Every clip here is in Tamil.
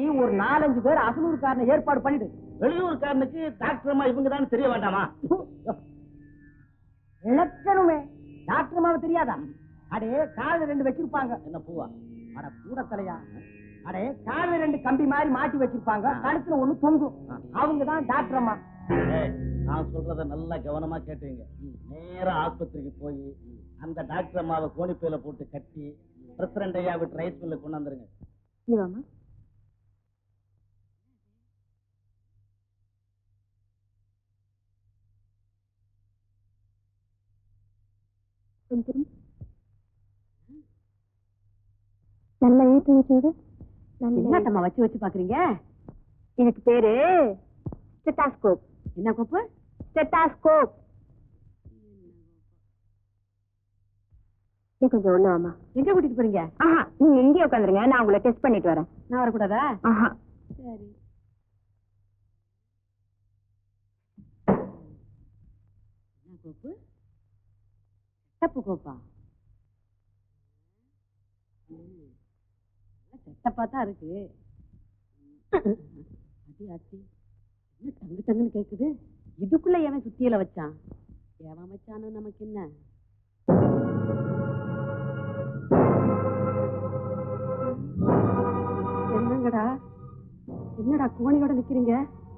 ஒரு நாலஞ்சு பேர் அசலூர்காரனை ஏற்பாடு பண்ணிடு வெளியூர்காரனுக்கு டாக்டர் அம்மா இவங்க தான் தெரிய வேண்டாமா இழக்கணுமே டாக்டர் அம்மாவை தெரியாதா அடே காது ரெண்டு வச்சிருப்பாங்க என்ன பூவா அட கூட தலையா அடே காது ரெண்டு கம்பி மாதிரி மாட்டி வச்சிருப்பாங்க கழுத்துல ஒண்ணு தொங்கும் அவங்க தான் டாக்டர் அம்மா ஏய், நான் சொல்றத நல்லா கவனமா கேட்டீங்க நேரா ஆஸ்பத்திரிக்கு போய் அந்த டாக்டர் அம்மாவை கோணிப்பையில போட்டு கட்டி பிரசிடண்ட் ஐயா விட்டு ரைஸ் மில்ல கொண்டாந்துருங்க நீ வாமா கொஞ்சம் திரும்பு. நல்லா ஏத்து வச்சோடு என்னத்தம்மா வச்சு வச்சு பாக்குறீங்க எனக்கு பேரு ஸ்டெட்டாஸ்கோப் என்ன கோப்பு ஸ்டெட்டாஸ்கோப் நீ கொஞ்சம் உள்ள வாமா எங்க கூட்டிட்டு போறீங்க ஆஹா நீங்க எங்கேயே உட்காந்துருங்க நான் உங்களை டெஸ்ட் பண்ணிட்டு வரேன் நான் வரக்கூடாதா ஆஹா சரி என்ன கோப்பு செட்டப்பு கோப்பா ம், நல்ல செட்டப்பா தான் இருக்கு அடி ஆச்சி என்ன டங்கு டங்குன்னு கேக்குது இதுக்குள்ள எவன் சுத்தியில வச்சான் எவன் வச்சானோ நமக்கு என்ன என்னங்கடா என்னடா கோணியோட நிக்கிறீங்க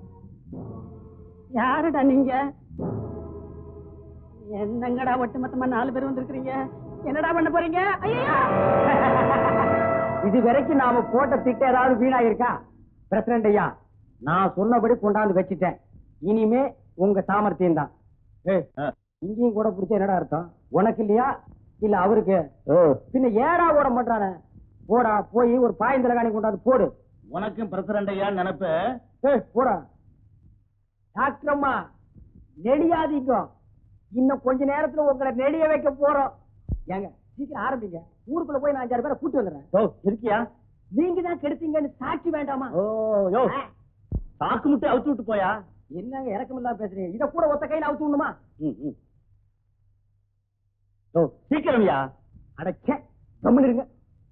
யாருடா நீங்க என்னங்கடா ஒட்டுமொத்தமா நாலு பேர் வந்திருக்கிறீங்க என்னடா பண்ண போறீங்க ஐயோ இது வரைக்கும் நாம போட்ட திட்ட ஏதாவது வீணாயிருக்கா பிரசிடண்ட் ஐயா நான் சொன்னபடி கொண்டாந்து வச்சுட்டேன் இனிமே உங்க சாமர்த்தியம் தான் இங்கேயும் கூட பிடிச்ச என்னடா அர்த்தம் உனக்கு இல்லையா இல்ல அவருக்கு பின்ன ஏடா ஓட மாட்டானே போடா போய் ஒரு பாயந்தல காணி கொண்டாந்து போடு உனக்கும் பிரசிடண்ட் ஐயா நினைப்பு ஏய் போடா டாக்டர் அம்மா நெளியாதீங்க இன்னும் கொஞ்ச நேரத்துல உங்களை நெளிய வைக்க போறோம் ஏங்க சீக்கிரம் ஆரம்பிங்க ஊருக்குள்ள போய் நான் அஞ்சாறு பேரை கூட்டி வந்துடுறேன் ஓ இருக்கியா நீங்க தான் கெடுத்தீங்கன்னு சாட்சி வேண்டாமா ஓ யோ தாக்கு முட்டை அவுத்து விட்டு போயா என்னங்க இறக்கமில்லாம பேசுறீங்க இத கூட ஒத்த கையில அவுத்து விடணுமா ம், ம். ஓ சீக்கிரம்யா அடச்சே கம்முன்னு இருங்க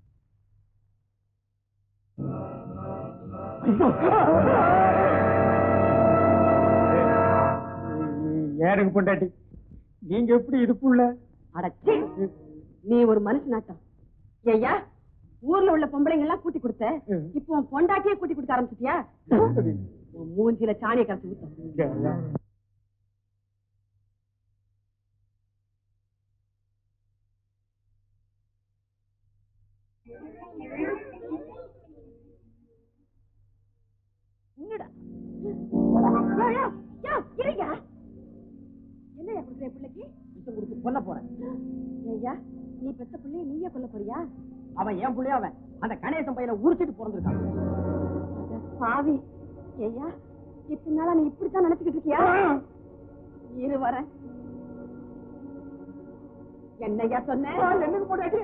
ஏனுங்க பொண்டாட்டி நீங்க எப்படி இதுக்குள்ள அடச்சி நீ ஒரு மனுஷனாட்டம் ஐயா ஊர்ல உள்ள பொம்பளைங்க எல்லாம் கூட்டி கொடுத்த இப்போ உன் பொண்டாட்டியே கூட்டி கொடுக்க ஆரம்பிச்சிட்டியா உன் மூஞ்சில சாணியை கரைச்சு ஊத்த என்னடா யோ, யோ, யோ, இருங்க. என்னய்யா கொடுக்குற பிள்ளைக்கு விஷம் கொடுத்து கொல்ல போறேன் ஐயா நீ பெத்த பிள்ளைய நீயே கொல்ல போறியா அவன் ஏன் புள்ளைய அவன் அந்த கணேசன் பையனை உரிச்சிட்டு பிறந்திருக்கான் அட பாவி ஐயா இத்தனை நாளா நீ இப்படித்தான் நினைச்சுக்கிட்டு இருக்கியா இரு வரேன் என்னய்யா சொன்ன என்னங்க பொண்டாட்டி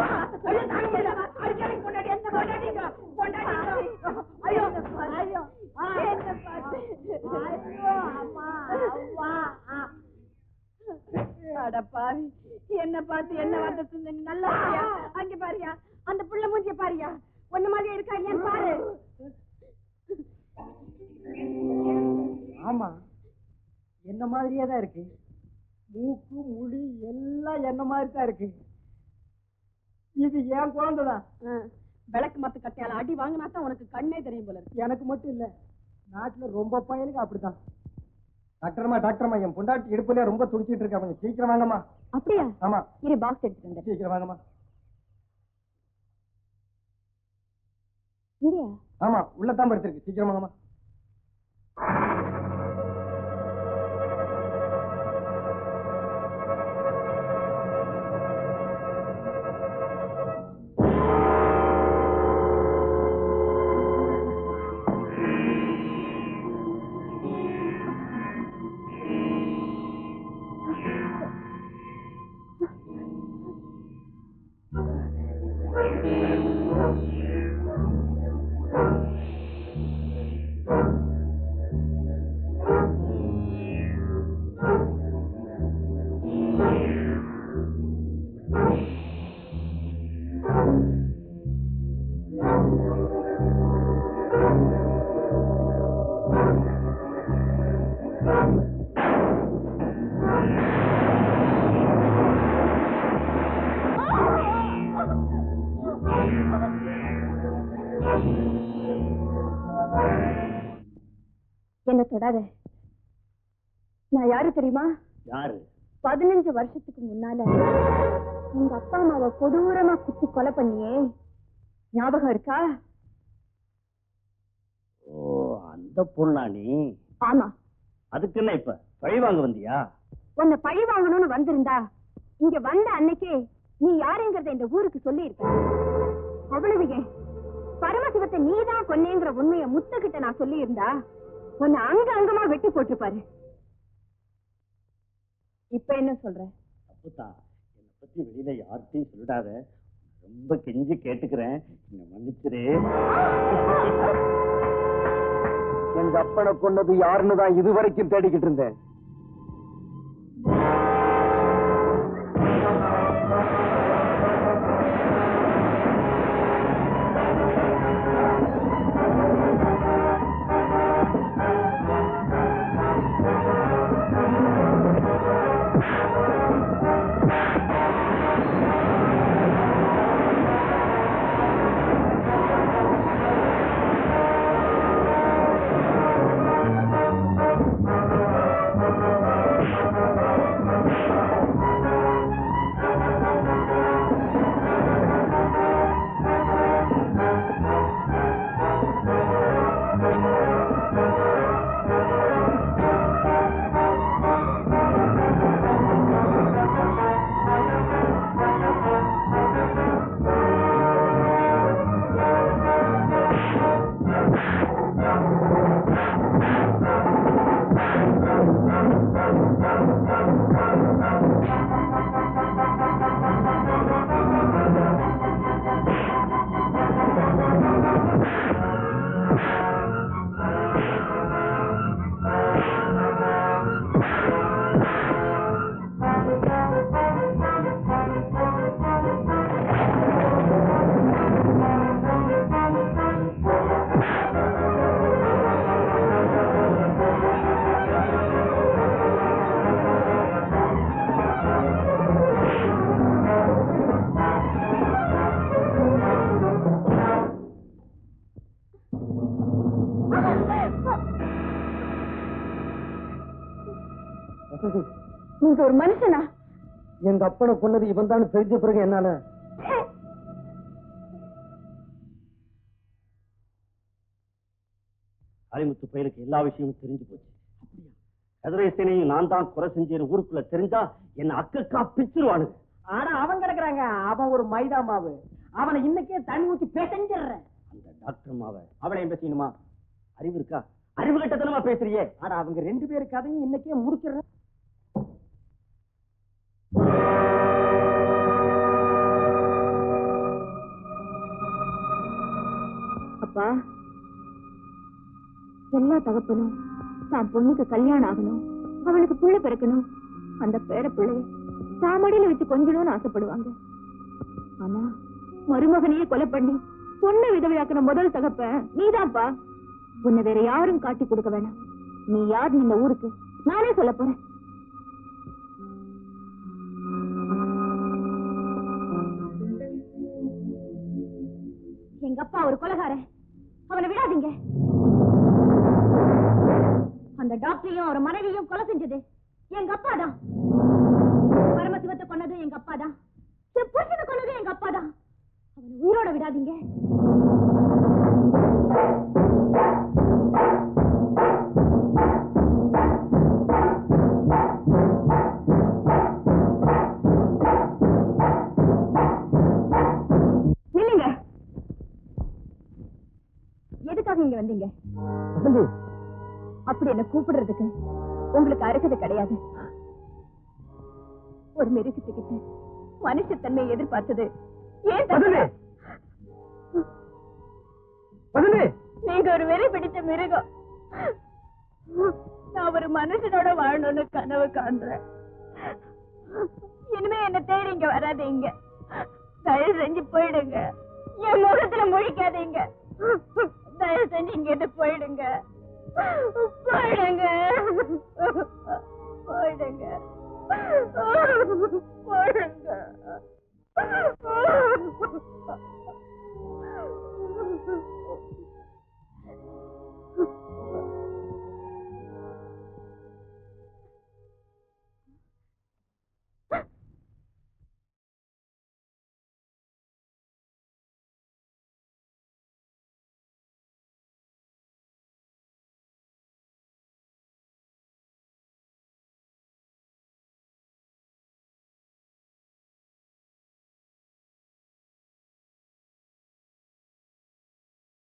அட பாவி என்ன பார்த்து என்ன வார்த்தை சொன்ன நீ நல்லா இருக்கியா? அங்க பாரியா அந்த புள்ள மூஞ்சிய பாரியா ஒண்ணு மாதிரி இருக்கா ஏன் பாரு ஆமா என்ன மாதிரியே தான் இருக்கு மூக்கு முடி எல்லாம் என்ன மாதிரி தான் இருக்கு இது என் குழந்தைதான் ஆ, விளக்கு மத்து கட்டையால அடி வாங்கினா தான் உனக்கு கண்ணே தெரியும் போல இருக்கு எனக்கு மட்டும் இல்ல நாட்டுல ரொம்ப பையனுக்கு அப்படித்தான் டாக்டர்மா டாக்டர்மா என் பொண்டாட்டி இடுப்புல ரொம்ப துடிச்சிட்டு இருக்கா கொஞ்சம் சீக்கிரம் வாங்கம்மா அப்படியா ஆமா இரு பாக்ஸ் எடுத்துட்டு வந்தேன் சீக்கிரம் வாங்கம்மா இங்கயா ஆமா உள்ளதான் படுத்திருக்கு சீக்கிரம் வாங்கம்மா என்ன தொடாத நான் யாரு தெரியுமா யாரு பதினஞ்சு வருஷத்துக்கு முன்னால உங்க அப்பா அம்மாவை கொடூரமா குத்தி கொலை பண்ணியே ஞாபகம் இருக்கா ஓ அந்த பொண்ணா நீ ஆமா அதுக்கு என்ன இப்ப பழி வாங்க வந்தியா உன்னை பழி வாங்கணும்னு வந்திருந்தா இங்க வந்த அன்னைக்கே நீ யாருங்கிறத இந்த ஊருக்கு சொல்லி இருக்க அவ்வளவு ஏன் பரமசிவத்தை நீதான் கொன்னேங்கிற உண்மையை முத்துக்கிட்ட நான் சொல்லி இருந்தா உன்னை அங்க அங்கமா வெட்டி போட்டிருப்பாரு இப்ப என்ன சொல்ற தப்புதா என்னை பத்தி வெளியில யார்கிட்டயும் சொல்லிடாத ரொம்ப கெஞ்சி கேட்டுக்கிறேன் என்ன மன்னிச்சிரு எங்க அப்பனை கொன்னது யாருன்னு தான் இதுவரைக்கும் தேடிக்கிட்டு இருந்தேன் நீங்க ஒரு மனுஷனா எங்க அப்பனை கொன்னது இவன் தான் தெரிஞ்ச பிறகு என்னால காளிமுத்து பயலுக்கு எல்லா விஷயமும் தெரிஞ்சு போச்சு கதிரேசனையும் நான் தான் குறை செஞ்சேன்னு ஊருக்குள்ள தெரிஞ்சா என்ன அக்கக்கா பிச்சிருவானுங்க ஆனா அவன் கிடக்குறாங்க அவன் ஒரு மைதா மாவு அவனை இன்னைக்கே தண்ணி ஊத்தி பெசஞ்சிடுறேன் அந்த டாக்டர் மாவ அவளையும் பேசிக்கணுமா அறிவு இருக்கா அறிவு கட்டத்தனமா பேசுறியே ஆனா அவங்க ரெண்டு பேர் கதையும் இன்னைக்கே முடிச்சிடுறேன் அப்பா எல்லா தகப்பனும் தான் பொண்ணுக்கு கல்யாணம் ஆகணும் அவனுக்கு புள்ள பிறக்கணும் அந்த பேர பிள்ளைய தாமடியில வச்சு கொஞ்சணும்னு ஆசைப்படுவாங்க ஆனா மருமகனையே கொலை பண்ணி பொண்ணை விதவையாக்குன முதல் தகப்பன் நீதான்ப்பா உன்னை வேற யாரும் காட்டி கொடுக்க வேணாம் நீ யார் இந்த ஊருக்கு நானே சொல்ல போறேன் எங்க அப்பா ஒரு கொலகாரன் அவனை விடாதீங்க அந்த டாக்டரையும் அவர் மனைவியும் கொலை செஞ்சது எங்க அப்பா தான் பரமசிவத்தை கொன்னது எங்க அப்பா தான் என் புருஷனை கொன்னது எங்க அப்பா தான் அவனை உயிரோட விடாதீங்க நில்லுங்க எதுக்காக இங்க வந்தீங்க வசந்தி அப்படி என்ன கூப்பிடுறதுக்கு உங்களுக்கு அருகதை கிடையாது ஒரு மிருகத்துக்கிட்ட மனுஷத்தன்மையை எதிர்பார்த்தது ஏன் தப்பு? வசந்தி வசந்தி நீங்க ஒரு வெறி பிடிச்ச மிருகம் நான் ஒரு மனுஷனோட வாழணும்னு கனவு காண்றேன் இனிமே என்ன தேடி இங்க வராதீங்க தயவு செஞ்சு போயிடுங்க என் முகத்துல முழிக்காதீங்க தயவு செஞ்சு இங்க இருந்து போயிடுங்க போயிடுங்க